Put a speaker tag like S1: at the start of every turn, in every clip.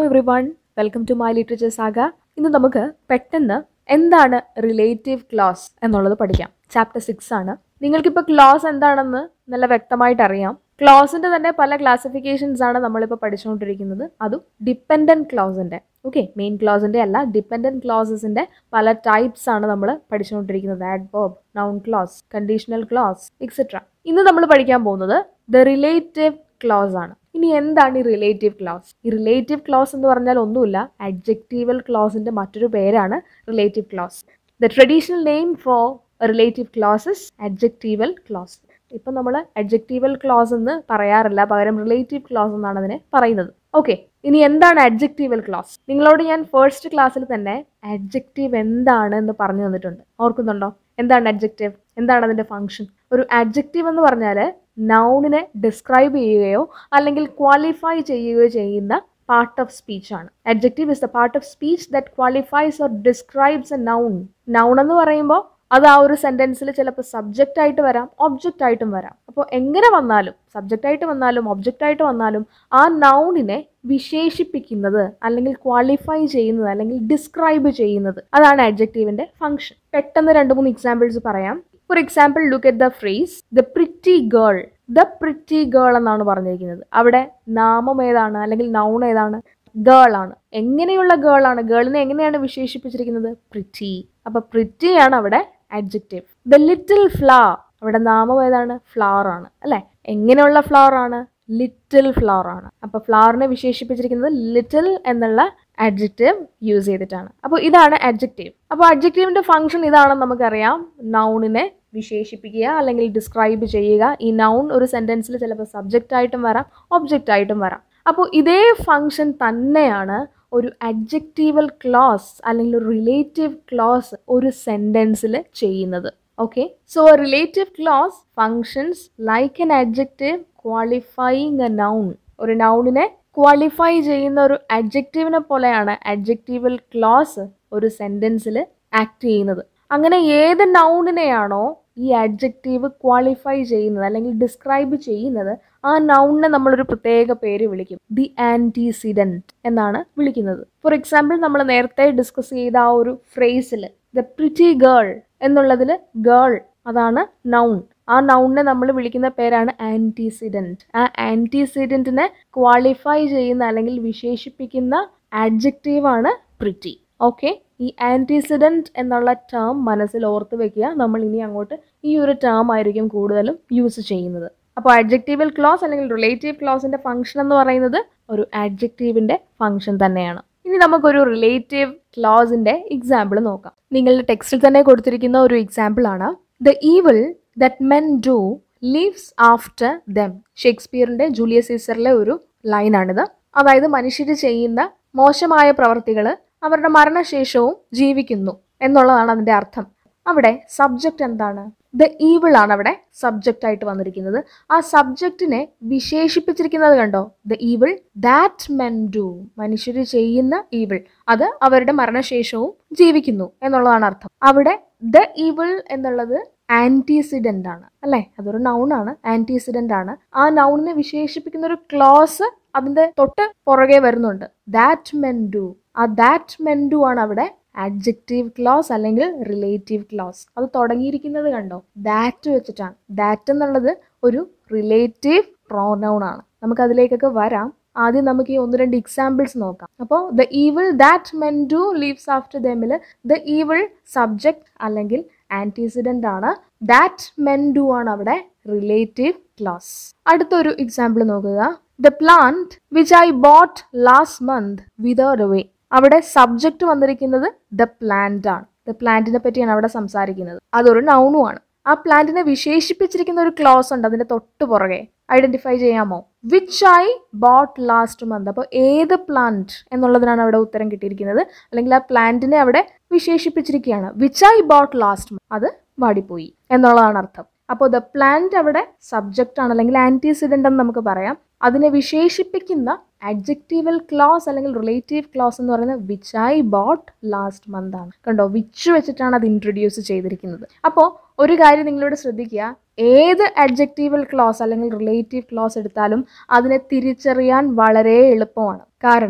S1: Every everyone welcome to my literature saga ഇന്ന് നമുക്ക് പെട്ടെന്ന് എന്താണ് റിലേറ്റീവ് ക്ലോസ് എന്നുള്ളത് പഠിക്കാം ചാപ്റ്റർ സിക്സ് ആണ് നിങ്ങൾക്കിപ്പോൾ ക്ലോസ് എന്താണെന്ന് നല്ല വ്യക്തമായിട്ട് അറിയാം ക്ലോസിന്റെ തന്നെ പല ക്ലാസിഫിക്കേഷൻസ് ആണ് നമ്മളിപ്പോൾ പഠിച്ചുകൊണ്ടിരിക്കുന്നത് അതും ഡിപ്പെൻഡൻറ്റ് ക്ലോസിന്റെ ഓക്കെ മെയിൻ ക്ലോസിന്റെ അല്ല ഡിപ്പെൻഡൻറ്റ് ക്ലോസസിന്റെ പല ടൈപ്സ് ആണ് നമ്മൾ പഠിച്ചുകൊണ്ടിരിക്കുന്നത് adverb noun clause conditional clause etcetera ഇന്ന് നമ്മൾ പഠിക്കാൻ പോകുന്നത് ദ റിലേറ്റീവ് ക്ലോസ് ആണ് ഇനി എന്താണ് ഈ റിലേറ്റീവ് ക്ലോസ് ഈ റിലേറ്റീവ് ക്ലോസ് എന്ന് പറഞ്ഞാൽ ഒന്നുമില്ല അഡ്ജക്റ്റീവൽ ക്ലോസിന്റെ മറ്റൊരു പേരാണ് relative clause the traditional name for relative clauses adjectival clause ഇപ്പം നമ്മൾ അഡ്ജക്റ്റീവൽ ക്ലോസ് എന്ന് പറയാറില്ല പകരം റിലേറ്റീവ് ക്ലോസ് എന്നാണ് അതിനെ പറയുന്നത് ഓക്കെ ഇനി എന്താണ് അഡ്ജക്റ്റീവൽ ക്ലോസ് നിങ്ങളോട് ഞാൻ ഫസ്റ്റ് ക്ലാസ്സിൽ തന്നെ അഡ്ജക്റ്റീവ് എന്താണ് എന്ന് പറഞ്ഞു തന്നിട്ടുണ്ട് ഓർക്കുന്നുണ്ടോ എന്താണ് അഡ്ജക്റ്റീവ് എന്താണ് അതിന്റെ ഫംഗ്ഷൻ ഒരു അഡ്ജക്റ്റീവ് എന്ന് പറഞ്ഞാൽ നൗണിനെ ഡിസ്ക്രൈബ് ചെയ്യുകയോ അല്ലെങ്കിൽ ക്വാളിഫൈ ചെയ്യുകയോ ചെയ്യുന്ന പാർട്ട് ഓഫ് സ്പീച്ച് ആണ് adjective is the part of speech that qualifies or describes a noun noun എന്ന് പറയുമ്പോൾ അത് ആ ഒരു സെന്റൻസിൽ ചിലപ്പോൾ സബ്ജക്റ്റ് ആയിട്ട് വരാം ഒബ്ജക്റ്റ് ആയിട്ടും വരാം അപ്പോൾ എങ്ങനെ വന്നാലും സബ്ജക്റ്റ് ആയിട്ട് വന്നാലും ഒബ്ജക്റ്റ് ആയിട്ട് വന്നാലും ആ നൗണിനെ വിശേഷിപ്പിക്കുന്നത് അല്ലെങ്കിൽ ക്വാളിഫൈ ചെയ്യുന്നത് അല്ലെങ്കിൽ ഡിസ്ക്രൈബ് ചെയ്യുന്നത് അതാണ് അഡ്ജക്റ്റീവിന്റെ ഫംഗ്ഷൻ പെട്ടെന്ന് രണ്ട് മൂന്ന് എക്സാമ്പിൾസ് പറയാം for example look at the phrase the pretty girl the pretty girl എന്നാണ് പറഞ്ഞിരിക്കുന്നത് അവിടെ നാമം ഏതാണ് അല്ലെങ്കിൽ നൗൺ ഏതാണ് ഗേൾ ആണ് എങ്ങനെയുള്ള ഗേൾ ആണ് ഗേളിനെ എങ്ങനെയാണ് വിശേഷിപ്പിച്ചിരിക്കുന്നത് പ്രിറ്റി അപ്പൊ പ്രിറ്റി ആണ് അവിടെ അഡ്ജക്റ്റീവ് ദ ലിറ്റിൽ ഫ്ലവർ അവിടെ നാമം ഏതാണ് ഫ്ലവർ ആണ് അല്ലെ എങ്ങനെയുള്ള ഫ്ലവർ ആണ് ലിറ്റിൽ ഫ്ലവർ ആണ് അപ്പൊ ഫ്ലവറിനെ വിശേഷിപ്പിച്ചിരിക്കുന്നത് ലിറ്റിൽ എന്നുള്ള അഡ്ജക്റ്റീവ് യൂസ് ചെയ്തിട്ടാണ് അപ്പോൾ ഇതാണ് അഡ്ജക്റ്റീവ് അപ്പോൾ അഡ്ജക്റ്റീവിന്റെ ഫംഗ്ഷൻ ഇതാണെന്ന് നമുക്കറിയാം നൗണിനെ വിശേഷിപ്പിക്കുക അല്ലെങ്കിൽ ഡിസ്ക്രൈബ് ചെയ്യുക ഈ നൗൺ ഒരു സെന്റൻസിൽ ചിലപ്പോൾ സബ്ജക്റ്റ് ആയിട്ടും വരാം ഒബ്ജക്റ്റ് ആയിട്ടും വരാം അപ്പോൾ ഇതേ ഫംഗ്ഷൻ തന്നെയാണ് ഒരു അഡ്ജക്റ്റീവൽ ക്ലോസ് അല്ലെങ്കിൽ ഒരു റിലേറ്റീവ് ക്ലോസ് ഒരു സെന്റൻസിൽ ചെയ്യുന്നത് okay so relative clause functions like an adjective qualifying a noun ഒരു നൗണിനെ ക്വാളിഫൈ ചെയ്യുന്ന ഒരു അഡ്ജക്റ്റീവിനെ പോലെയാണ് അഡ്ജക്റ്റീവൽ ക്ലോസ് ഒരു സെന്റൻസിൽ ആക്ട് ചെയ്യുന്നത് അങ്ങനെ ഏത് നൗണിനെയാണോ ഈ അഡ്ജക്റ്റീവ് ക്വാളിഫൈ ചെയ്യുന്നത് അല്ലെങ്കിൽ ഡിസ്ക്രൈബ് ചെയ്യുന്നത് ആ നൗണിനെ നമ്മളൊരു പ്രത്യേക പേര് വിളിക്കും ദി ആൻറ്റിസിഡൻറ്റ് എന്നാണ് വിളിക്കുന്നത് ഫോർ എക്സാമ്പിൾ നമ്മൾ നേരത്തെ ഡിസ്കസ് ചെയ്ത ആ ഒരു ഫ്രേസിൽ ദ പ്രിറ്റി ഗേൾ എന്നുള്ളതിൽ ഗേൾ അതാണ് നൗൺ ആ നൗണിനെ നമ്മൾ വിളിക്കുന്ന പേരാണ് ആൻറ്റിസിഡൻറ്റ് ആ ആൻറ്റിസിഡൻറ്റിനെ ക്വാളിഫൈ ചെയ്യുന്ന അല്ലെങ്കിൽ വിശേഷിപ്പിക്കുന്ന ആഡ്ജക്റ്റീവാണ് പ്രിറ്റി ഓക്കെ ഈ ആൻറ്റിസിഡൻറ്റ് എന്നുള്ള ടേം മനസ്സിൽ ഓർത്ത് വെക്കുക നമ്മൾ ഇനി അങ്ങോട്ട് ഈ ഒരു ടേം ആയിരിക്കും കൂടുതലും യൂസ് ചെയ്യുന്നത് അപ്പോൾ അഡ്ജക്റ്റീവൽ ക്ലോസ് അല്ലെങ്കിൽ റിലേറ്റീവ് ക്ലോസിന്റെ ഫംഗ്ഷൻ എന്ന് പറയുന്നത് ഒരു അഡ്ജക്റ്റീവിന്റെ ഫംഗ്ഷൻ തന്നെയാണ് ഇനി നമുക്കൊരു റിലേറ്റീവ് ക്ലോസിന്റെ എക്സാമ്പിൾ നോക്കാം നിങ്ങളുടെ ടെക്സ്റ്റിൽ തന്നെ കൊടുത്തിരിക്കുന്ന ഒരു എക്സാമ്പിൾ ആണ് the evil that men do lives after them ഷേക്സ്പിയറിന്റെ ജൂലിയസ് സീസറിലെ ഒരു ലൈനാണിത് അതായത് മനുഷ്യർ ചെയ്യുന്ന മോശമായ പ്രവർത്തികൾ അവരുടെ മരണശേഷവും ജീവിക്കുന്നു എന്നുള്ളതാണ് അതിന്റെ അർത്ഥം അവിടെ സബ്ജക്റ്റ് എന്താണ് ദ ഈവിൾ ആണ് അവിടെ സബ്ജക്റ്റ് ആയിട്ട് വന്നിരിക്കുന്നത് ആ സബ്ജക്റ്റിനെ വിശേഷിപ്പിച്ചിരിക്കുന്നത് കണ്ടോ the evil that men do മനുഷ്യർ ചെയ്യുന്ന ഈവിൾ അത് അവരുടെ മരണശേഷവും ജീവിക്കുന്നു എന്നുള്ളതാണ് അർത്ഥം അവിടെ ദ ഈവിൾ എന്നുള്ളത് ആന്റിസിഡന്റ് ആണ് അല്ലെ അതൊരു നൗൺ ആണ് ആന്റിസിഡന്റ് ആണ് ആ നൗണിനെ വിശേഷിപ്പിക്കുന്ന ഒരു ക്ലോസ് അതിന്റെ തൊട്ട് പുറകെ വരുന്നുണ്ട് ദാറ്റ് മെൻ ഡു ആ ദാറ്റ് മെൻ ഡു ആണ് അവിടെ അഡ്ജക്റ്റീവ് ക്ലോസ് അല്ലെങ്കിൽ റിലേറ്റീവ് ക്ലോസ് അത് തുടങ്ങിയിരിക്കുന്നത് കണ്ടോ ദാറ്റ് വെച്ചിട്ടാണ് ദാറ്റ് എന്നുള്ളത് ഒരു റിലേറ്റീവ് പ്രോനൗൺ ആണ് നമുക്ക് അതിലേക്കൊക്കെ വരാം ആദ്യം നമുക്ക് ഈ ഒന്ന് രണ്ട് എക്സാമ്പിൾസ് നോക്കാം അപ്പോൾ the evil that men do lives after ദമിൽ ദ ഈവിൾ സബ്ജക്റ്റ് അല്ലെങ്കിൽ ആന്റിസിഡന്റ് ആണ് ദാറ്റ് മെൻ ഡു ആണ് അവിടെ റിലേറ്റീവ് ക്ലോസ് അടുത്തൊരു എക്സാമ്പിൾ നോക്കുക the plant which I bought last month withered away അവിടെ സബ്ജക്റ്റ് വന്നിരിക്കുന്നത് ദ പ്ലാന്റ് ആണ് ദ പ്ലാന്റിനെ പറ്റിയാണ് അവിടെ സംസാരിക്കുന്നത് അതൊരു നൗണുമാണ് ആ പ്ലാന്റിനെ വിശേഷിപ്പിച്ചിരിക്കുന്ന ഒരു ക്ലോസ് ഉണ്ട് അതിന്റെ തൊട്ട് പുറകെ ഐഡന്റിഫൈ ചെയ്യാമോ which I bought last month അപ്പോൾ ഏത് പ്ലാന്റ് എന്നുള്ളതിനാണ് അവിടെ ഉത്തരം കിട്ടിയിരിക്കുന്നത് അല്ലെങ്കിൽ ആ പ്ലാന്റിനെ അവിടെ വിശേഷിപ്പിച്ചിരിക്കുകയാണ് which I bought last month അത് വാടിപ്പോയി എന്നുള്ളതാണ് അർത്ഥം അപ്പോൾ ദ പ്ലാന്റ് അവിടെ സബ്ജക്റ്റ് ആണ് അല്ലെങ്കിൽ ആന്റിസിഡന്റ് എന്ന് നമുക്ക് പറയാം അതിനെ വിശേഷിപ്പിക്കുന്ന അഡ്ജക്റ്റീവൽ ക്ലോസ് അല്ലെങ്കിൽ റിലേറ്റീവ് ക്ലോസ് എന്ന് പറയുന്നത് which I bought last month ആണ് കണ്ടോ വിച്ച് വെച്ചിട്ടാണ് അത് ഇൻട്രൊഡ്യൂസ് ചെയ്തിരിക്കുന്നത് അപ്പോൾ ഒരു കാര്യം നിങ്ങളോട് ശ്രദ്ധിക്കുക ഏത് അഡ്ജക്റ്റീവൽ ക്ലോസ് അല്ലെങ്കിൽ റിലേറ്റീവ് ക്ലോസ് എടുത്താലും അതിനെ തിരിച്ചറിയാൻ വളരെ എളുപ്പമാണ് കാരണം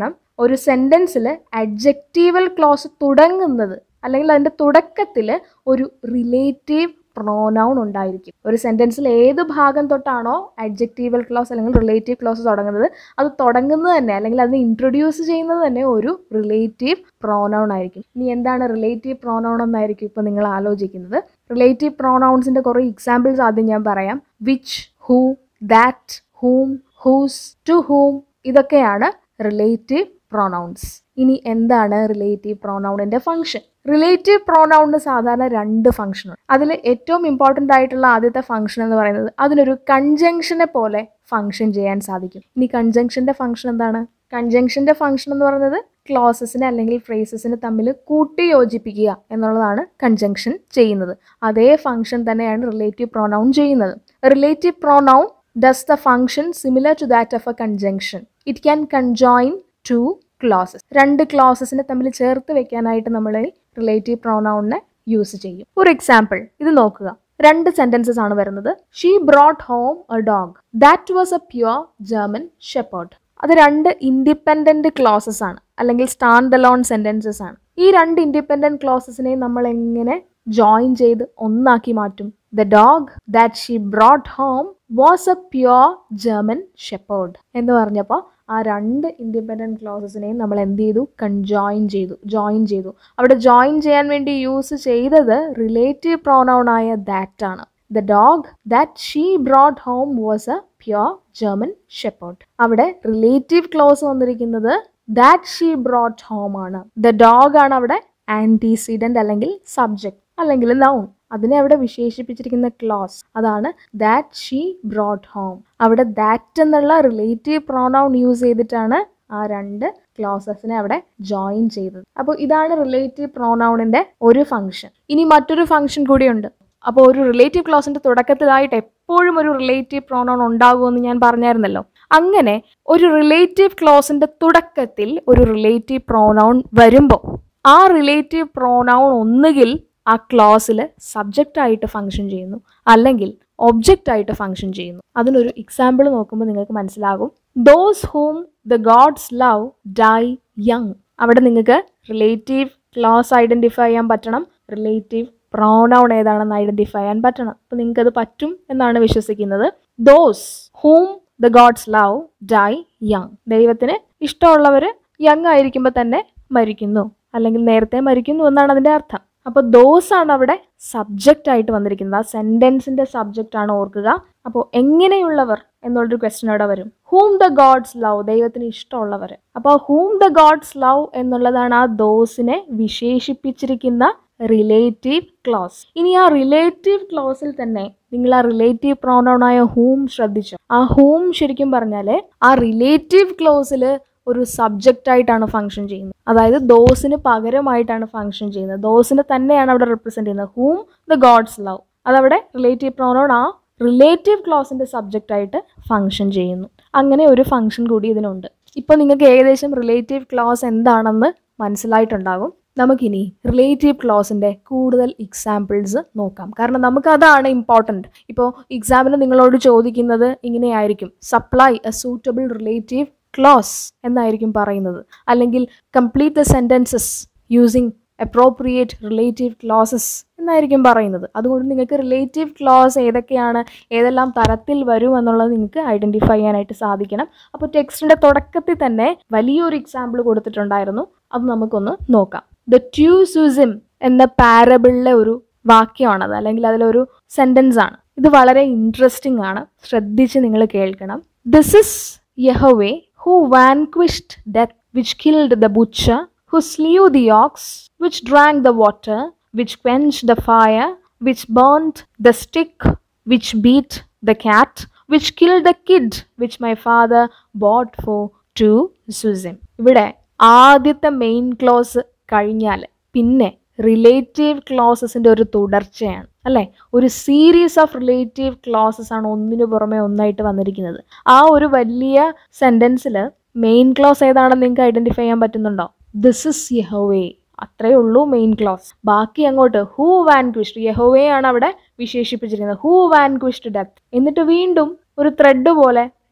S1: ഒരു സെൻറ്റൻസിൽ അഡ്ജക്റ്റീവൽ ക്ലോസ് തുടങ്ങുന്നത് അല്ലെങ്കിൽ അതിൻ്റെ തുടക്കത്തിൽ ഒരു റിലേറ്റീവ് പ്രോനൗൺ ഉണ്ടായിരിക്കും ഒരു സെൻറ്റൻസിൽ ഏത് ഭാഗം തൊട്ടാണോ അഡ്ജക്റ്റീവൽ ക്ലോസ് അല്ലെങ്കിൽ റിലേറ്റീവ് ക്ലോസ് തുടങ്ങുന്നത് അത് തുടങ്ങുന്നത് തന്നെ അല്ലെങ്കിൽ അതിനെ ഇൻട്രൊഡ്യൂസ് ചെയ്യുന്നത് തന്നെ ഒരു റിലേറ്റീവ് പ്രോനൗൺ ആയിരിക്കും ഇനി എന്താണ് റിലേറ്റീവ് പ്രോനൗൺ എന്നായിരിക്കും ഇപ്പോൾ നിങ്ങൾ ആലോചിക്കുന്നത് റിലേറ്റീവ് പ്രോനൗൺസിൻ്റെ കുറേ എക്സാമ്പിൾസ് ആദ്യം ഞാൻ പറയാം which who that whom whose to whom ഇതൊക്കെയാണ് റിലേറ്റീവ് പ്രോനൗൺസ് ഇനി എന്താണ് റിലേറ്റീവ് പ്രോനൗണിൻ്റെ ഫംഗ്ഷൻ റിലേറ്റീവ് പ്രോനൗണിന് സാധാരണ രണ്ട് ഫംഗ്ഷൻ ഉണ്ട് അതിൽ ഏറ്റവും ഇമ്പോർട്ടൻ്റ് ആയിട്ടുള്ള ആദ്യത്തെ ഫംഗ്ഷൻ എന്ന് പറയുന്നത് അതിനൊരു കൺജങ്ഷനെ പോലെ ഫംഗ്ഷൻ ചെയ്യാൻ സാധിക്കും ഇനി കൺജങ്ഷൻ്റെ ഫംഗ്ഷൻ എന്താണ് കൺജങ്ഷൻ്റെ ഫംഗ്ഷൻ എന്ന് പറയുന്നത് ക്ലോസസിനെ അല്ലെങ്കിൽ ഫ്രേസസിനെ തമ്മിൽ കൂട്ടി യോജിപ്പിക്കുക എന്നുള്ളതാണ് കൺജങ്ഷൻ ചെയ്യുന്നത് അതേ ഫംഗ്ഷൻ തന്നെയാണ് റിലേറ്റീവ് പ്രോനൗൺ ചെയ്യുന്നത് relative pronoun does the function similar to that of a conjunction it can conjoin two clauses രണ്ട് ക്ലോസസിനെ തമ്മിൽ ചേർത്ത് വെക്കാനായിട്ട് നമ്മൾ റിലേറ്റീവ് പ്രോനൗണിനെ യൂസ് ചെയ്യും ഒരു എക്സാമ്പിൾ ഇത് നോക്കുക രണ്ട് സെന്റൻസസ് ആണ് വരുന്നത് she brought home a dog that was a pure German shepherd അത് രണ്ട് ഇൻഡിപെൻഡന്റ് ക്ലോസസ് ആണ് അല്ലെങ്കിൽ സ്റ്റാൻഡ് അലോൺ സെന്റൻസസ് ആണ് ഈ രണ്ട് ഇൻഡിപെൻഡന്റ് ക്ലോസസിനെ നമ്മൾ എങ്ങനെ ജോയിൻ ചെയ്ത് ഒന്നാക്കി മാറ്റും the dog that she brought home was a pure German shepherd എന്ന് പറഞ്ഞപ്പോൾ ആ രണ്ട് ഇൻഡിപെൻഡൻറ്റ് ക്ലോസസിനെയും നമ്മൾ എന്ത് ചെയ്തു കൺജോയിൻ ചെയ്തു ജോയിൻ ചെയ്തു അവിടെ ജോയിൻ ചെയ്യാൻ വേണ്ടി യൂസ് ചെയ്തത് റിലേറ്റീവ് പ്രോനൗൺ ആയ ദാറ്റ് ആണ് the dog that she brought home was a pure German shepherd അവിടെ റിലേറ്റീവ് ക്ലോസ് വന്നിരിക്കുന്നത് ദാറ്റ് ഷീ ബ്രോട്ട് ഹോം ആണ് ദ ഡോഗ് ആണ് അവിടെ ആൻറ്റിസിഡൻറ്റ് അല്ലെങ്കിൽ സബ്ജക്റ്റ് അല്ലെങ്കിൽ നൗൺ അതിനെ അവിടെ വിശേഷിപ്പിച്ചിരിക്കുന്ന ക്ലോസ് അതാണ് ദാറ്റ് ഷീ ബ്രോട്ട് ഹോം അവിടെ ദാറ്റ് എന്നുള്ള റിലേറ്റീവ് പ്രോനൗൺ യൂസ് ചെയ്തിട്ടാണ് ആ രണ്ട് ക്ലോസസിനെ അവിടെ ജോയിൻ ചെയ്തത് അപ്പോൾ ഇതാണ് റിലേറ്റീവ് പ്രോനൗണിന്റെ ഒരു ഫംഗ്ഷൻ ഇനി മറ്റൊരു ഫംഗ്ഷൻ കൂടിയുണ്ട് അപ്പോൾ ഒരു റിലേറ്റീവ് ക്ലോസിന്റെ തുടക്കത്തിലായിട്ട് എപ്പോഴും ഒരു റിലേറ്റീവ് പ്രോനൗൺ ഉണ്ടാകുമെന്ന് ഞാൻ പറഞ്ഞായിരുന്നല്ലോ അങ്ങനെ ഒരു റിലേറ്റീവ് ക്ലോസിന്റെ തുടക്കത്തിൽ ഒരു റിലേറ്റീവ് പ്രോനൗൺ വരുമ്പോൾ ആ റിലേറ്റീവ് പ്രോനൗൺ ഒന്നുകിൽ ആ ക്ലോസിൽ സബ്ജക്റ്റ് ആയിട്ട് ഫങ്ഷൻ ചെയ്യുന്നു അല്ലെങ്കിൽ ഒബ്ജക്റ്റ് ആയിട്ട് ഫങ്ഷൻ ചെയ്യുന്നു അതിനൊരു എക്സാമ്പിൾ നോക്കുമ്പോൾ നിങ്ങൾക്ക് മനസ്സിലാകും those whom the gods love die young അവിടെ നിങ്ങൾക്ക് റിലേറ്റീവ് ക്ലോസ് ഐഡൻറ്റിഫൈ ചെയ്യാൻ പറ്റണം റിലേറ്റീവ് പ്രോനൗൺ ഏതാണെന്ന് ഐഡൻറ്റിഫൈ ചെയ്യാൻ പറ്റണം അപ്പം നിങ്ങൾക്കത് പറ്റും എന്നാണ് വിശ്വസിക്കുന്നത് those whom the gods love die young ദൈവത്തിന് ഇഷ്ടമുള്ളവർ യങ് ആയിരിക്കുമ്പോൾ തന്നെ മരിക്കുന്നു അല്ലെങ്കിൽ നേരത്തെ മരിക്കുന്നു എന്നാണ് അതിൻ്റെ അർത്ഥം അപ്പോൾ ദോസ് ആണ് അവിടെ സബ്ജക്റ്റ് ആയിട്ട് വന്നിരിക്കുന്നത് ആ സെൻറ്റൻസിൻ്റെ സബ്ജക്റ്റ് ആണ് ഓർക്കുക അപ്പോൾ എങ്ങനെയുള്ളവർ എന്നുള്ളൊരു ക്വസ്റ്റ്യൻ അവിടെ വരും ഹൂം ദ ഗോഡ്സ് ലവ് ദൈവത്തിന് ഇഷ്ടമുള്ളവർ അപ്പോൾ ഹൂം ദ ഗോഡ്സ് ലവ് എന്നുള്ളതാണ് ആ ദോസിനെ വിശേഷിപ്പിച്ചിരിക്കുന്ന റിലേറ്റീവ് ക്ലോസ് ഇനി ആ റിലേറ്റീവ് ക്ലോസിൽ തന്നെ നിങ്ങൾ ആ റിലേറ്റീവ് പ്രോണൗൺ ആയ ഹൂം ശ്രദ്ധിച്ചു ആ ഹൂം ശരിക്കും പറഞ്ഞാൽ ആ റിലേറ്റീവ് ക്ലോസിൽ ഒരു സബ്ജക്റ്റ് ആയിട്ടാണ് ഫങ്ഷൻ ചെയ്യുന്നത് അതായത് ദോസിന് പകരമായിട്ടാണ് ഫങ്ഷൻ ചെയ്യുന്നത് ദോസിനെ തന്നെയാണ് അവിടെ റെപ്രസെന്റ് ചെയ്യുന്നത് ഹൂം ദ ഗോഡ്സ് ലവ് അതവിടെ റിലേറ്റീവ് പ്രോണോൺ ആ റിലേറ്റീവ് ക്ലോസിന്റെ സബ്ജക്റ്റ് ആയിട്ട് ഫങ്ഷൻ ചെയ്യുന്നു അങ്ങനെ ഒരു ഫങ്ഷൻ കൂടി ഇതിനുണ്ട് ഇപ്പോൾ നിങ്ങൾക്ക് ഏകദേശം റിലേറ്റീവ് ക്ലോസ് എന്താണെന്ന് മനസ്സിലായിട്ടുണ്ടാകും നമുക്കിനി റിലേറ്റീവ് ക്ലോസിൻ്റെ കൂടുതൽ എക്സാമ്പിൾസ് നോക്കാം കാരണം നമുക്ക് അതാണ് ഇമ്പോർട്ടൻറ്റ് ഇപ്പോൾ എക്സാമിന് നിങ്ങളോട് ചോദിക്കുന്നത് ഇങ്ങനെയായിരിക്കും supply a suitable relative clause എന്നായിരിക്കും പറയുന്നത് അല്ലെങ്കിൽ complete the sentences using appropriate relative clauses എന്നായിരിക്കും പറയുന്നത് അതുകൊണ്ട് നിങ്ങൾക്ക് റിലേറ്റീവ് ക്ലോസ് ഏതൊക്കെയാണ് ഏതെല്ലാം തരത്തിൽ വരും എന്നുള്ളത് നിങ്ങൾക്ക് ഐഡൻറ്റിഫൈ ചെയ്യാനായിട്ട് സാധിക്കണം അപ്പോൾ ടെക്സ്റ്റിൻ്റെ തുടക്കത്തിൽ തന്നെ വലിയൊരു എക്സാമ്പിൾ കൊടുത്തിട്ടുണ്ടായിരുന്നു അത് നമുക്കൊന്ന് നോക്കാം ദ ട്യൂസുസിം എന്ന പാരബിളിലെ ഒരു വാക്യമാണത് അല്ലെങ്കിൽ അതിലൊരു സെൻറ്റൻസ് ആണ് ഇത് വളരെ ഇൻട്രസ്റ്റിംഗ് ആണ് ശ്രദ്ധിച്ച് നിങ്ങൾ കേൾക്കണം this is Yahweh who vanquished death, which killed the butcher, who slew the ox, which drank the water, which quenched the fire, which burnt the stick, which beat the cat, which killed the kid, which my father bought for two Suzim. ഇവിടെ ആദ്യത്തെ main clause കഴിഞ്ഞാൽ പിന്നെ relative ക്ലോസസിൻ്റെ ഒരു തുടർച്ചയാണ് അല്ലേ ഒരു series of relative closes ആണ് ഒന്നിനു പുറമെ ഒന്നായിട്ട് വന്നിരിക്കുന്നത് ആ ഒരു വലിയ സെൻറ്റൻസിൽ മെയിൻ ക്ലോസ് ഏതാണെന്ന് നിങ്ങൾക്ക് ഐഡൻറ്റിഫൈ ചെയ്യാൻ പറ്റുന്നുണ്ടോ ദിസ് ഇസ് യഹോവേ അത്രേ ഉള്ളൂ മെയിൻ ക്ലോസ് ബാക്കി അങ്ങോട്ട് ഹൂ വാൻക്വിഷ്ഡ് യഹോവേ ആണ് അവിടെ വിശേഷിപ്പിച്ചിരിക്കുന്നത് ഹൂ വാൻക്വിഷ്ഡ് ഡെത്ത് എന്നിട്ട് വീണ്ടും ഒരു ത്രെഡ് പോലെ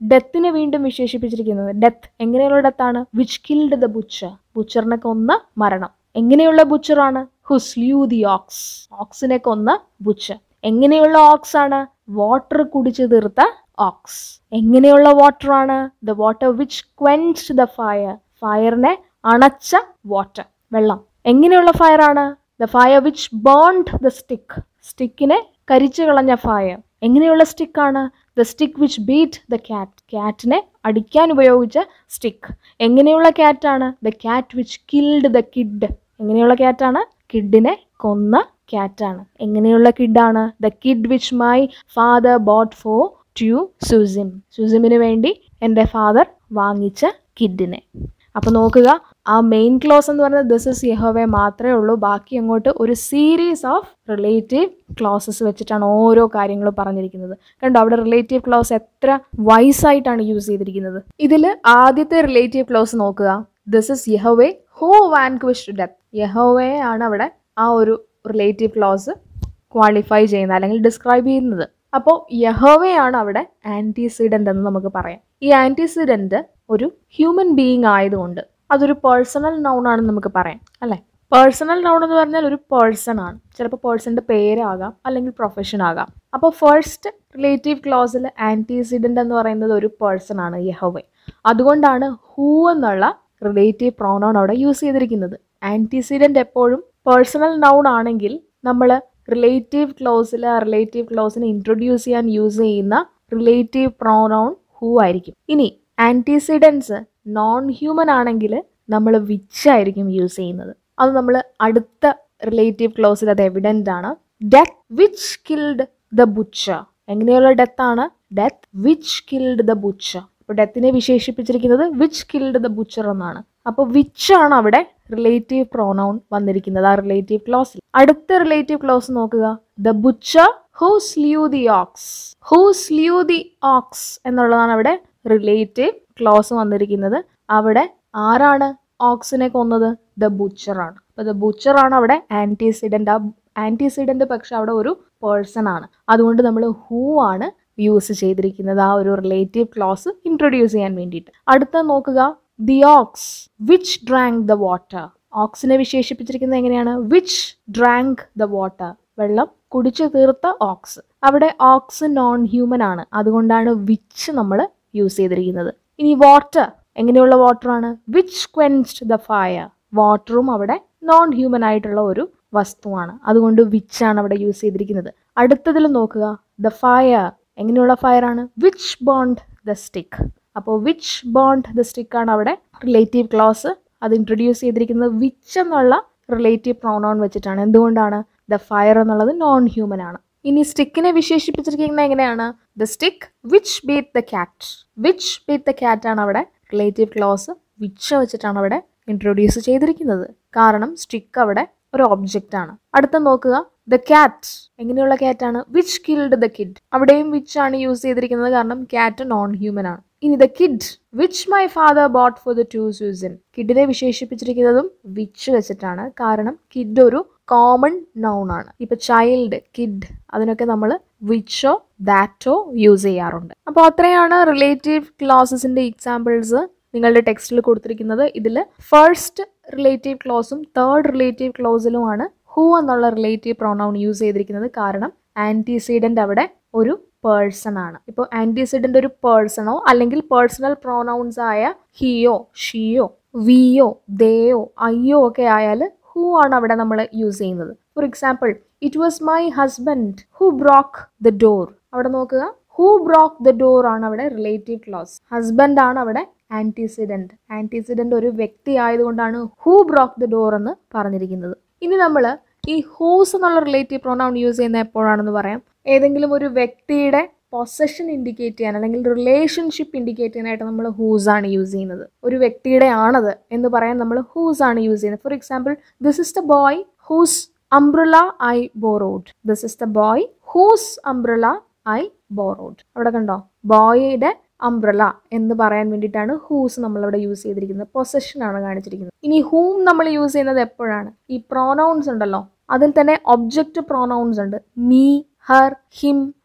S1: ഡെത്തിനെ വീണ്ടും വിശേഷിപ്പിച്ചിരിക്കുന്നത് ഡെത്ത് എങ്ങനെയുള്ള ഡെത്താണ് വിച്ച് കിൽഡ് ദ ബുച്ചർ ബുച്ചറിനെ കൊന്ന മരണം എങ്ങനെയുള്ള ബുച്ചറാണ് ഹു സ്ലൂ ദി ഓക്സ് ഓക്സിനെ കൊന്ന ബുച്ചർ എങ്ങനെയുള്ള ഓക്സ് ആണ് വാട്ടർ കുടിച്ചു തീർത്ത ഓക്സ് എങ്ങനെയുള്ള വാട്ടർ ആണ് the water which quenched the fire ഫയറിനെ അണച്ച വാട്ടർ വെള്ളം എങ്ങനെയുള്ള ഫയർ ആണ് the fire which burned the stick സ്റ്റിക്കിനെ കരിച്ചു കളഞ്ഞ ഫയർ എങ്ങനെയുള്ള സ്റ്റിക്കാണ് the stick which beat the cat ക്യാറ്റിനെ അടിക്കാൻ ഉപയോഗിച്ച സ്റ്റിക്ക് എങ്ങനെയുള്ള ക്യാറ്റാണ് the cat which killed the kid എങ്ങനെയുള്ള ക്യാറ്റാണ് കിഡിനെ കൊന്ന ക്യാറ്റാണ് എങ്ങനെയുള്ള കിഡാണ് the kid which my father bought for two zuzim സുസിമിന് വേണ്ടി എൻ്റെ ഫാദർ വാങ്ങിച്ച കിഡിനെ അപ്പോൾ നോക്കുക ആ മെയിൻ ക്ലോസ് എന്ന് പറയുന്നത് ദിസ് ഇസ് യഹോവേ മാത്രമേ ഉള്ളൂ ബാക്കി അങ്ങോട്ട് ഒരു സീരീസ് ഓഫ് റിലേറ്റീവ് ക്ലോസസ് വെച്ചിട്ടാണ് ഓരോ കാര്യങ്ങളും പറഞ്ഞിരിക്കുന്നത് കണ്ടോ അവിടെ റിലേറ്റീവ് ക്ലോസ് എത്ര വൈസ് ആയിട്ടാണ് യൂസ് ചെയ്തിരിക്കുന്നത് ഇതിൽ ആദ്യത്തെ റിലേറ്റീവ് ക്ലോസ് നോക്കുക this is Yahweh who vanquished death യഹോവേ ആണ് അവിടെ ആ ഒരു റിലേറ്റീവ് ക്ലോസ് ക്വാളിഫൈ ചെയ്യുന്നത് അല്ലെങ്കിൽ ഡിസ്ക്രൈബ് ചെയ്യുന്നത് അപ്പോൾ യഹോവയാണ് അവിടെ ആൻറ്റിസിഡൻ്റ് എന്ന് നമുക്ക് പറയാം ഈ ആൻറ്റിസിഡൻ്റ് ഒരു ഹ്യൂമൻ ബീയിങ് ആയതുകൊണ്ട് അതൊരു പേഴ്സണൽ നൗൺ ആണെന്ന് നമുക്ക് പറയാം അല്ലേ പേഴ്സണൽ നൗൺ എന്ന് പറഞ്ഞാൽ ഒരു പേഴ്സൺ ആണ് ചിലപ്പോൾ പേഴ്സണിൻ്റെ പേരാകാം അല്ലെങ്കിൽ പ്രൊഫഷൻ ആകാം അപ്പോൾ ഫസ്റ്റ് റിലേറ്റീവ് ക്ലോസിൽ ആൻറ്റിസിഡൻ്റ് എന്ന് പറയുന്നത് ഒരു പേഴ്സൺ ആണ് യഹോവെ അതുകൊണ്ടാണ് ഹൂ എന്നുള്ള റിലേറ്റീവ് പ്രോണൗൺ അവിടെ യൂസ് ചെയ്തിരിക്കുന്നത് ആൻറ്റിസിഡൻ്റ് എപ്പോഴും പേഴ്സണൽ നൗൺ ആണെങ്കിൽ നമ്മൾ റിലേറ്റീവ് ക്ലോസിൽ ആ റിലേറ്റീവ് ക്ലോസിനെ ഇൻട്രൊഡ്യൂസ് ചെയ്യാൻ യൂസ് ചെയ്യുന്ന റിലേറ്റീവ് പ്രോണൗൺ ഹൂ ആയിരിക്കും ഇനി ആൻറ്റിസിഡൻസ് നോൺ ഹ്യൂമൻ ആണെങ്കിൽ നമ്മൾ വിച്ച് ആയിരിക്കും യൂസ് ചെയ്യുന്നത് അത് നമ്മൾ അടുത്ത റിലേറ്റീവ് ക്ലോസിൽ അത് എവിഡൻ്റ് ആണ് death which killed the butcher എങ്ങനെയുള്ള ഡെത്ത് ആണ് death which killed the butcher അപ്പോൾ ഡെത്തിനെ വിശേഷിപ്പിച്ചിരിക്കുന്നത് വിച്ച് കിൽഡ് ദ ബുച്ചർ എന്നാണ് അപ്പോൾ വിച്ച് ആണ് അവിടെ റിലേറ്റീവ് പ്രോനൗൺ വന്നിരിക്കുന്നത് ആ റിലേറ്റീവ് ക്ലോസിൽ അടുത്ത റിലേറ്റീവ് ക്ലോസ് നോക്കുക the butcher who slew the ox who slew the ox എന്നുള്ളതാണ് അവിടെ റിലേറ്റീവ് ക്ലോസ് വന്നിരിക്കുന്നത് അവിടെ ആരാണ് ഓക്സിനെ കൊന്നത് ദ ബുച്ചറാണ് അപ്പോൾ ദ ബുച്ചറാണ് അവിടെ ആൻറ്റിസിഡൻ്റ് ആ ആൻറ്റിസിഡൻ്റ് പക്ഷെ അവിടെ ഒരു പേഴ്സൺ ആണ് അതുകൊണ്ട് നമ്മൾ ഹൂ ആണ് യൂസ് ചെയ്തിരിക്കുന്നത് ആ ഒരു റിലേറ്റീവ് ക്ലോസ് ഇൻട്രൊഡ്യൂസ് ചെയ്യാൻ വേണ്ടിയിട്ട് അടുത്ത നോക്കുക the ox which drank the water ഓക്സിനെ വിശേഷിപ്പിച്ചിരിക്കുന്നത് എങ്ങനെയാണ് വിച്ച് ഡ്രാങ്ക് ദ വാട്ടർ വെള്ളം കുടിച്ചു തീർത്ത ഓക്സ് അവിടെ ഓക്സ് നോൺ ഹ്യൂമൻ ആണ് അതുകൊണ്ടാണ് വിച്ച് നമ്മൾ യൂസ് ചെയ്തിരിക്കുന്നത് ഇനി വാട്ടർ എങ്ങനെയുള്ള വാട്ടറാണ് വിച്ച് ക്വെൻച്ച്ഡ് ദ ഫയർ വാട്ടറും അവിടെ നോൺ ഹ്യൂമൻ ആയിട്ടുള്ള ഒരു വസ്തുവാണ് അതുകൊണ്ട് വിച്ച് ആണ് അവിടെ യൂസ് ചെയ്തിരിക്കുന്നത് അടുത്തതിൽ നോക്കുക ദ ഫയർ എങ്ങനെയുള്ള ഫയർ ആണ് വിച്ച് ബോണ്ട് ദ സ്റ്റിക്ക് അപ്പോൾ വിച്ച് ബോണ്ട് ദ സ്റ്റിക്ക് ആണ് അവിടെ റിലേറ്റീവ് ക്ലോസ് അത് ഇൻട്രൊഡ്യൂസ് ചെയ്തിരിക്കുന്നത് വിച്ച് എന്നുള്ള റിലേറ്റീവ് പ്രോണോൺ വെച്ചിട്ടാണ് എന്തുകൊണ്ടാണ് ദ ഫയർ എന്നുള്ളത് നോൺ ഹ്യൂമൻ ആണ് ഇനി സ്റ്റിക്കിനെ വിശേഷിപ്പിച്ചിരിക്കുന്നത് എങ്ങനെയാണ് the stick which beat the cat which beat the cat ആണ് അവിടെ റിലേറ്റീവ് ക്ലോസ് വിച്ച് വെച്ചിട്ടാണ് അവിടെ ഇൻട്രൊഡ്യൂസ് ചെയ്തിരിക്കുന്നത് കാരണം സ്റ്റിക്ക് അവിടെ ഒരു ഒബ്ജക്റ്റ് ആണ് അടുത്ത നോക്കുക ദ ക്യാറ്റ് എങ്ങനെയുള്ള cat ആണ് വിച്ച് കിൽഡ് ദ കിഡ് അവിടെയും വിച്ച് ആണ് യൂസ് ചെയ്തിരിക്കുന്നത് കാരണം ക്യാറ്റ് നോൺ ഹ്യൂമൻ ആണ് ഇനി the kid which my father bought for the two zuzim കിഡിനെ വിശേഷിപ്പിച്ചിരിക്കുന്നതും വിച്ച് വെച്ചിട്ടാണ് കാരണം കിഡ് ഒരു കോമൺ നൗൺ ആണ് ഇപ്പൊ ചൈൽഡ് കിഡ് അതിനൊക്കെ നമ്മൾ വിച്ചോ ദാറ്റോ യൂസ് ചെയ്യാറുണ്ട് അപ്പോൾ അത്രയാണ് റിലേറ്റീവ് ക്ലോസസിന്റെ എക്സാമ്പിൾസ് നിങ്ങളുടെ ടെക്സ്റ്റിൽ കൊടുത്തിരിക്കുന്നത് ഇതിൽ ഫസ്റ്റ് റിലേറ്റീവ് ക്ലോസും തേർഡ് റിലേറ്റീവ് ക്ലോസിലുമാണ് ഹൂ എന്നുള്ള റിലേറ്റീവ് പ്രൊനൗൺ യൂസ് ചെയ്തിരിക്കുന്നത് കാരണം ആൻറ്റിസീഡൻ്റ് അവിടെ ഒരു പേഴ്സൺ ആണ് ഇപ്പോൾ ആൻറ്റിസിഡൻ്റ് ഒരു പേഴ്സണോ അല്ലെങ്കിൽ പേഴ്സണൽ പ്രൊനൗൺസ് ആയ ഹിയോ ഷിയോ വിയോ ദേയോ അയ്യോ ഒക്കെ ആയാൽ ഹൂ ആണ് അവിടെ നമ്മൾ യൂസ് ചെയ്യുന്നത് for example it was my husband who broke the door അവിടെ നോക്കുക ഹൂ ബ്രോക്ക് ദ ഡോർ ആണ് അവിടെ റിലേറ്റീവ് ക്ലോസ് ഹസ്ബൻഡ് ആണ് അവിടെ ആൻറ്റിസിഡൻറ്റ് ആൻറ്റിസിഡൻറ്റ് ഒരു വ്യക്തി ആയതുകൊണ്ടാണ് ഹൂ ബ്രോക്ക് ദ ഡോർ എന്ന് പറഞ്ഞിരിക്കുന്നത് ഇനി നമ്മൾ ഈ ഹൂസ് എന്നുള്ള റിലേറ്റീവ് പ്രൊനൗൺ യൂസ് ചെയ്യുന്ന എപ്പോഴാണെന്ന് പറയാം ഏതെങ്കിലും ഒരു വ്യക്തിയുടെ പൊസഷൻ ഇൻഡിക്കേറ്റ് ചെയ്യാൻ അല്ലെങ്കിൽ റിലേഷൻഷിപ്പ് ഇൻഡിക്കേറ്റ് ചെയ്യാനായിട്ട് നമ്മൾ ഹൂസ് ആണ് യൂസ് ചെയ്യുന്നത് ഒരു വ്യക്തിയുടെ ആണത് എന്ന് പറയാൻ നമ്മൾ ഹൂസ് ആണ് യൂസ് ചെയ്യുന്നത് for example this is the boy whose umbrella I borrowed this is the boy whose umbrella I borrowed അവിടെ കണ്ടോ ബോയുടെ അംബ്രല എന്ന് പറയാൻ വേണ്ടിയിട്ടാണ് ഹൂസ് നമ്മളവിടെ യൂസ് ചെയ്തിരിക്കുന്നത് പൊസഷൻ ആണ് കാണിച്ചിരിക്കുന്നത് ഇനി ഹൂം നമ്മൾ യൂസ് ചെയ്യുന്നത് എപ്പോഴാണ് ഈ പ്രോനൗൺസ് ഉണ്ടല്ലോ അതിൽ തന്നെ ഒബ്ജക്റ്റ് പ്രോനൗൺസ് ഉണ്ട് മീ ഹർ ഹിം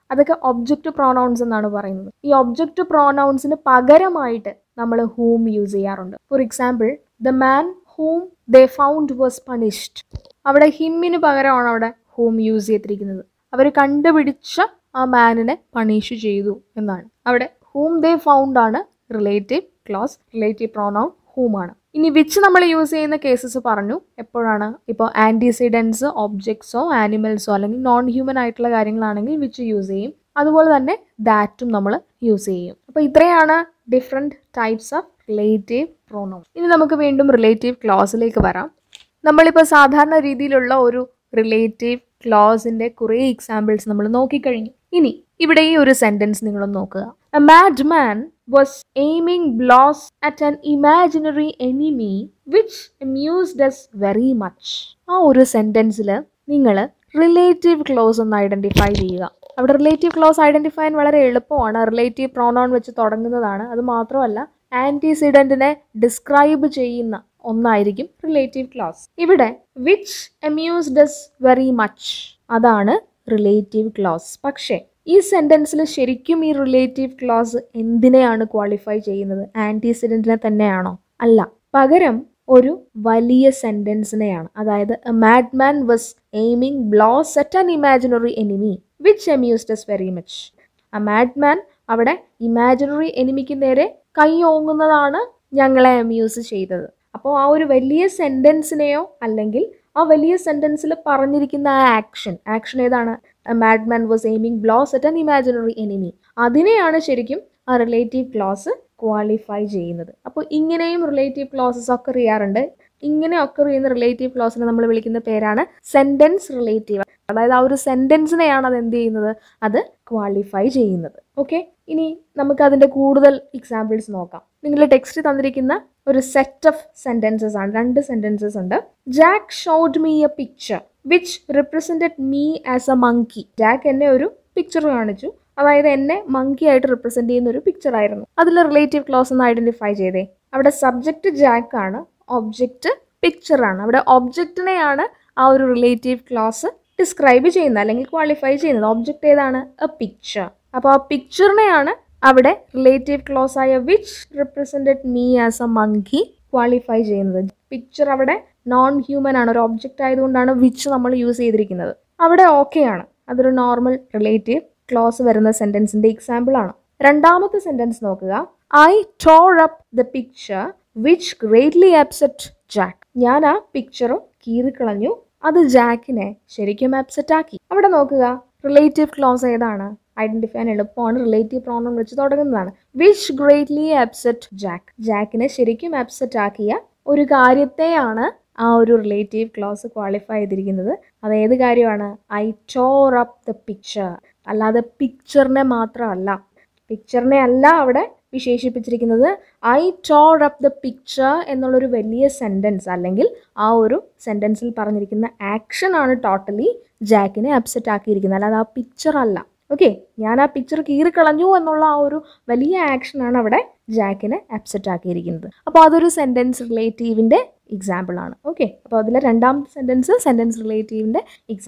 S1: അതൊക്കെ ഒബ്ജക്റ്റ് പ്രോനൗൺസ് എന്നാണ് പറയുന്നത് ഈ ഒബ്ജക്റ്റ് പ്രോനൗൺസിന് പകരമായിട്ട് നമ്മൾ ഹൂം യൂസ് ചെയ്യാറുണ്ട് for example the man whom they found was punished അവിടെ ഹിമ്മിന് പകരമാണ് അവിടെ ഹൂം യൂസ് ചെയ്തിരിക്കുന്നത് അവർ കണ്ടുപിടിച്ച ആ മാനിനെ പണിഷ് ചെയ്തു എന്നാണ് അവിടെ ഹൂം ദേ ഫൗണ്ട് ആണ് relative clause relative pronoun whom ആണ് ഇനി വിച്ച് നമ്മൾ യൂസ് ചെയ്യുന്ന കേസസ് പറഞ്ഞു എപ്പോഴാണ് ഇപ്പോൾ ആൻറ്റിസിഡൻസ് ഒബ്ജക്ട്സോ ആനിമൽസോ അല്ലെങ്കിൽ നോൺ ഹ്യൂമൻ ആയിട്ടുള്ള കാര്യങ്ങളാണെങ്കിൽ വിച്ച് യൂസ് ചെയ്യും അതുപോലെ തന്നെ ദാറ്റും നമ്മൾ യൂസ് ചെയ്യും അപ്പോൾ ഇത്രയാണ് different types of relative pronoun ഇനി നമുക്ക് വീണ്ടും റിലേറ്റീവ് ക്ലോസിലേക്ക് വരാം നമ്മളിപ്പോൾ സാധാരണ രീതിയിലുള്ള ഒരു റിലേറ്റീവ് ക്ലോസിൻ്റെ കുറേ എക്സാമ്പിൾസ് നമ്മൾ നോക്കിക്കഴിഞ്ഞു ഇനി ഇവിടെ ഈ ഒരു സെൻറ്റൻസ് നിങ്ങളൊന്ന് നോക്കുക a mad man was aiming blows at an imaginary enemy which amused us very much ആ ഒരു സെൻറ്റൻസിൽ നിങ്ങൾ റിലേറ്റീവ് ക്ലോസ് ഒന്ന് ഐഡൻറ്റിഫൈ ചെയ്യുക അവിടെ റിലേറ്റീവ് ക്ലോസ് ഐഡൻറ്റിഫൈ ചെയ്യാൻ വളരെ എളുപ്പമാണ് റിലേറ്റീവ് പ്രോണോൺ വെച്ച് തുടങ്ങുന്നതാണ് അത് മാത്രമല്ല ആൻറ്റിസിഡൻറ്റിനെ ഡിസ്ക്രൈബ് ചെയ്യുന്ന ഒന്നായിരിക്കും റിലേറ്റീവ് ക്ലോസ് ഇവിടെ which amused us very much അതാണ് റിലേറ്റീവ് ക്ലോസ് പക്ഷേ ഈ സെൻറ്റൻസിൽ ശരിക്കും ഈ റിലേറ്റീവ് ക്ലോസ് എന്തിനെയാണ് ക്വാളിഫൈ ചെയ്യുന്നത് ആൻറ്റിസിഡൻറ്റിനെ തന്നെയാണോ അല്ല പകരം ഒരു വലിയ സെൻറ്റൻസിനെയാണ് അതായത് a mad man was aiming blows at an imaginary enemy which amused us very much a mad man അവിടെ ഇമാജിനറി എനിമിക്ക് നേരെ കൈ ഓങ്ങുന്നതാണ് ഞങ്ങളെ അമ്യൂസ് ചെയ്തത് അപ്പോൾ ആ ഒരു വലിയ സെൻറ്റൻസിനെയോ അല്ലെങ്കിൽ ആ വലിയ സെൻറ്റൻസിൽ പറഞ്ഞിരിക്കുന്ന ആ ആക്ഷൻ ആക്ഷൻ ഏതാണ് mad man was aiming blows at an imaginary enemy അതിനെയാണ് ശരിക്കും ആ റിലേറ്റീവ് ക്ലോസ് ക്വാളിഫൈ ചെയ്യുന്നത് അപ്പോൾ ഇങ്ങനെയും റിലേറ്റീവ് ക്ലോസസ് ഒക്കെ ചെയ്യാറുണ്ട് ഇങ്ങനെ ഒക്കെ ചെയ്യുന്ന റിലേറ്റീവ് ക്ലോസിനെ നമ്മൾ വിളിക്കുന്ന പേരാണ് സെൻറ്റൻസ് റിലേറ്റീവ് അതായത് ആ ഒരു സെൻറ്റൻസിനെയാണ് അത് എന്ത് ചെയ്യുന്നത് അത് ക്വാളിഫൈ ചെയ്യുന്നത് ഓക്കെ ഇനി നമുക്ക് അതിൻ്റെ കൂടുതൽ എക്സാമ്പിൾസ് നോക്കാം നിങ്ങളുടെ ടെക്സ്റ്റ് തന്നിരിക്കുന്ന ഒരു സെറ്റ് ഓഫ് സെൻറ്റൻസസ് ആണ് രണ്ട് സെൻറ്റൻസസ് ഉണ്ട് Jack showed me a picture which represented me as a monkey Jack എന്നെ ഒരു പിക്ചർ കാണിച്ചു അതായത് എന്നെ മങ്കി ആയിട്ട് റിപ്രസെന്റ് ചെയ്യുന്ന ഒരു പിക്ചർ ആയിരുന്നു അതിൽ റിലേറ്റീവ് ക്ലോസ് ഒന്ന് ഐഡന്റിഫൈ ചെയ്തേ അവിടെ സബ്ജക്റ്റ് ജാക്ക് ആണ് ഒബ്ജക്റ്റ് പിക്ചർ ആണ് അവിടെ ഒബ്ജക്റ്റിനെയാണ് ആ ഒരു റിലേറ്റീവ് ക്ലോസ് ഡിസ്ക്രൈബ് ചെയ്യുന്നത് അല്ലെങ്കിൽ ക്വാളിഫൈ ചെയ്യുന്നത് ഒബ്ജക്റ്റ് ഏതാണ് എ പിക്ചർ അപ്പോൾ ആ പിക്ചറിനെയാണ് അവിടെ റിലേറ്റീവ് ക്ലോസ് ആയ which represented me as a monkey qualify ചെയ്യുന്നത് പിക്ചർ അവിടെ നോൺ ഹ്യൂമൻ ആണ് ഒരു ഒബ്ജക്റ്റ് ആയതുകൊണ്ടാണ് വിച്ച് നമ്മൾ യൂസ് ചെയ്തിരിക്കുന്നത് അവിടെ ഓക്കെ ആണ് അതൊരു നോർമൽ റിലേറ്റീവ് ക്ലോസ് വരുന്ന സെൻറ്റൻസിൻ്റെ എക്സാമ്പിൾ ആണ് രണ്ടാമത്തെ സെൻറ്റൻസ് നോക്കുക I tore up the picture which greatly upset Jack ഞാൻ ആ പിക്ചർ കീറിക്കളഞ്ഞു അത് ജാക്കിനെ ശരിക്കും അപ്സെറ്റ് ആക്കി അവിടെ നോക്കുക റിലേറ്റീവ് ക്ലോസ് ഏതാണ് ഐഡന്റിഫൈ ചെയ്യാൻ എളുപ്പമാണ് റിലേറ്റീവ് പ്രോണോൺ വെച്ച് തുടങ്ങുന്നതാണ് വിച്ച് ഗ്രേറ്റ്ലി അപ്സെറ്റ് ജാക്ക് ജാക്കിനെ ശരിക്കും അപ്സെറ്റ് ആക്കിയ ഒരു കാര്യത്തെയാണ് ആ ഒരു റിലേറ്റീവ് ക്ലോസ് ക്വാളിഫൈ ചെയ്തിരിക്കുന്നത് അത് ഏത് കാര്യമാണ് I tore up the picture അല്ലാതെ പിക്ചറിനെ മാത്രമല്ല പിക്ചറിനെ അല്ല അവിടെ വിശേഷിപ്പിച്ചിരിക്കുന്നത് I tore up the picture എന്നുള്ളൊരു വലിയ സെൻറ്റൻസ് അല്ലെങ്കിൽ ആ ഒരു സെൻറ്റൻസിൽ പറഞ്ഞിരിക്കുന്ന ആക്ഷൻ ആണ് ടോട്ടലി ജാക്കിനെ അപ്സെറ്റ് ആക്കിയിരിക്കുന്നത് അല്ലാതെ ആ പിക്ചർ അല്ല ഓക്കെ ഞാൻ ആ പിക്ചർ കീറിക്കളഞ്ഞു എന്നുള്ള ആ ഒരു വലിയ ആക്ഷനാണ് അവിടെ ജാക്കിനെ അപ്സെറ്റ് ആക്കിയിരിക്കുന്നത് അപ്പോൾ അതൊരു സെൻറ്റൻസ് റിലേറ്റീവിൻ്റെ എക്സാമ്പിൾ ആണ് ഓക്കെ അപ്പോൾ അതിലെ രണ്ടാമത്തെ സെൻറ്റൻസ് സെൻറ്റൻസ് റിലേറ്റീവിൻ്റെ എക്സാമ്പിൾ